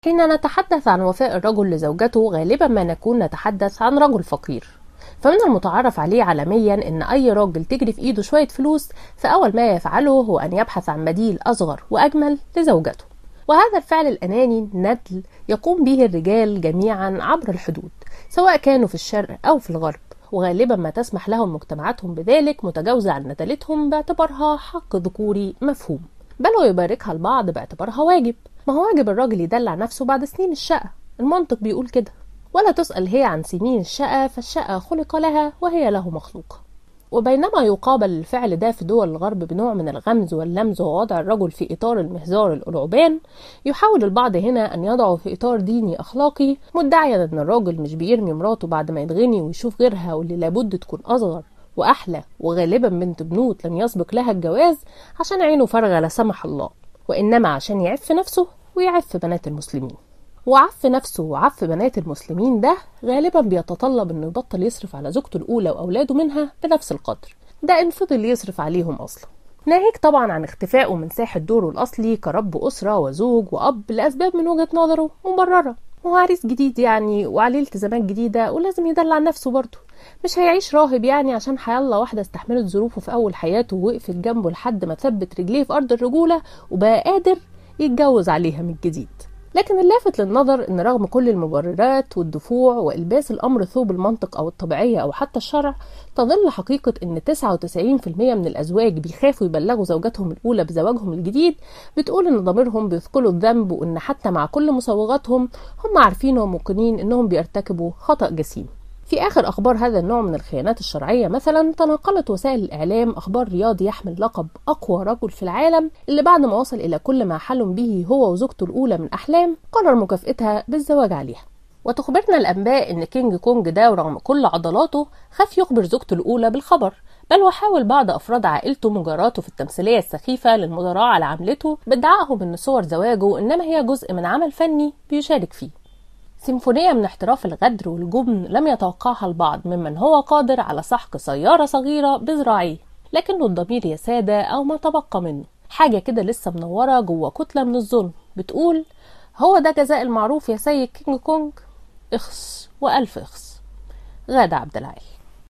حين نتحدث عن وفاء الرجل لزوجته غالبا ما نكون نتحدث عن رجل فقير فمن المتعارف عليه عالميا ان اي راجل تجري في ايده شويه فلوس فاول ما يفعله هو ان يبحث عن بديل اصغر واجمل لزوجته وهذا الفعل الاناني ندل يقوم به الرجال جميعا عبر الحدود سواء كانوا في الشرق او في الغرب وغالبا ما تسمح لهم مجتمعاتهم بذلك متجاوزة عن ندلتهم باعتبارها حق ذكوري مفهوم بل ويباركها البعض باعتبارها واجب ما هو واجب الراجل يدلع نفسه بعد سنين الشقة المنطق بيقول كده ولا تسأل هي عن سنين الشقة فالشقة خلق لها وهي له مخلوقة وبينما يقابل الفعل ده في دول الغرب بنوع من الغمز واللمز ووضع الرجل في إطار المهزار الألعبان يحاول البعض هنا أن يضعه في إطار ديني أخلاقي مدعيا أن الراجل مش بيرمي مراته بعد ما يتغني ويشوف غيرها واللي لابد تكون أصغر وأحلى وغالبا بنت بنوت لم يسبق لها الجواز عشان عينه فارغة لا سمح الله وإنما عشان يعف نفسه ويعف بنات المسلمين وعف نفسه وعف بنات المسلمين ده غالبا بيتطلب انه يبطل يصرف على زوجته الاولى واولاده منها بنفس القدر ده ان فضل يصرف عليهم اصلا ناهيك طبعا عن اختفائه من ساحة دوره الأصلي كرب أسرة وزوج وأب لأسباب من وجهة نظره مبررة هو عريس جديد يعني وعليه التزامات جديدة ولازم يدلع نفسه برضه مش هيعيش راهب يعني عشان حيالله واحدة استحملت ظروفه في أول حياته ووقفت جنبه لحد ما ثبت رجليه في أرض الرجولة وبقى قادر يتجوز عليها من جديد لكن اللافت للنظر ان رغم كل المبررات والدفوع والباس الامر ثوب المنطق او الطبيعيه او حتى الشرع تظل حقيقه ان 99% من الازواج بيخافوا يبلغوا زوجاتهم الاولى بزواجهم الجديد بتقول ان ضميرهم بيثقلوا الذنب وان حتى مع كل مسوغاتهم هم عارفين وموقنين انهم بيرتكبوا خطا جسيم في آخر أخبار هذا النوع من الخيانات الشرعية مثلا تناقلت وسائل الإعلام أخبار رياضي يحمل لقب أقوى رجل في العالم اللي بعد ما وصل إلى كل ما حلم به هو وزوجته الأولى من أحلام قرر مكافأتها بالزواج عليها وتخبرنا الأنباء إن كينج كونج ده ورغم كل عضلاته خاف يخبر زوجته الأولى بالخبر بل وحاول بعض أفراد عائلته مجاراته في التمثيلية السخيفة للمدراء على عملته بادعائهم إن صور زواجه إنما هي جزء من عمل فني بيشارك فيه سيمفونية من احتراف الغدر والجبن لم يتوقعها البعض ممن هو قادر على سحق سيارة صغيرة بذراعيه لكنه الضمير يا سادة أو ما تبقى منه حاجة كده لسه منورة جوه كتلة من الظلم بتقول هو ده جزاء المعروف يا سيد كينج كونج اخس وألف اخس غادة عبد العال